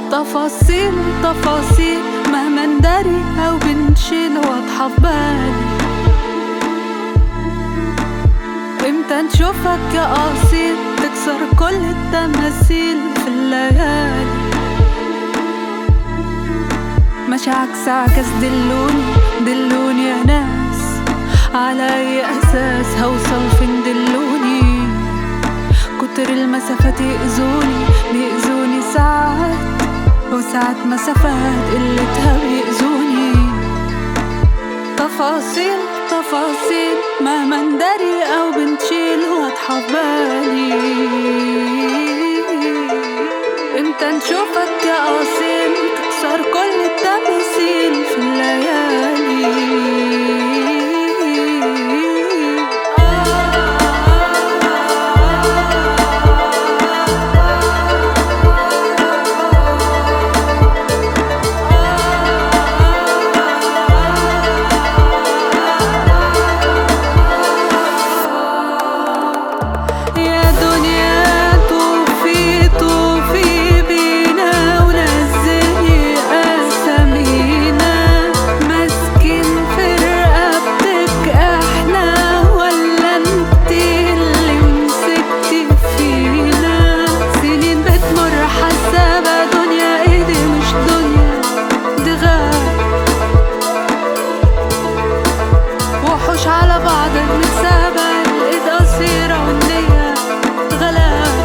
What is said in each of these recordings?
تفاصيل تفاصيل مهما نداري أو بنشيل واضحة في بالي امتى نشوفك يا قصير تكسر كل التماثيل في الليالي ماشي عكس عكس دلوني دلوني يا ناس على اي اساس هوصل فين دلوني كتر المسافات يأذوني بيأذوني ساعات وساعات مسافات قلتها بيأذوني تفاصيل تفاصيل مهما نداري او بنشيل واضحة في بالي امتى نشوفك يا قاسم تكسر كل التماثيل في الليالي يا دنيا طوفي طوفي بينا ونزلي أسامينا ماسكين في رقبتك احنا ولا انتي اللي مسكتي فينا سنين بتمر حسابة دنيا ايدي مش دنيا دي غاب وحوش على بعض متسابة الايد قصيرة والنية غلاب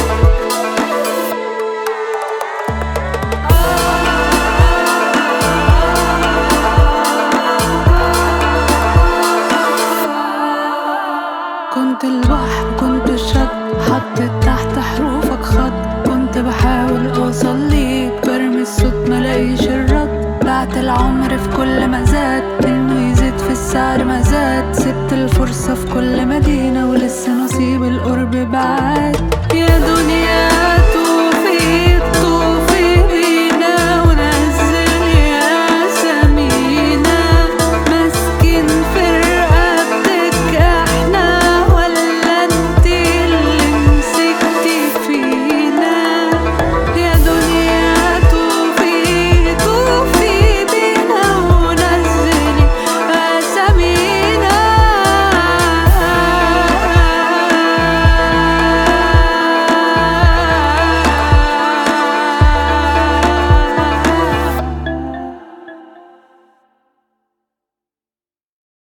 كنت البحر كنت الشط حطيت تحت حروفك خط كنت بحاول اوصل ليك برمي الصوت ملاقيش الرد بعت العمر في كل ما زاد انه يزيد في السعر ما زاد سبت الفرصة في كل مدينة ولسه نصيب القرب بعاد يا دنيا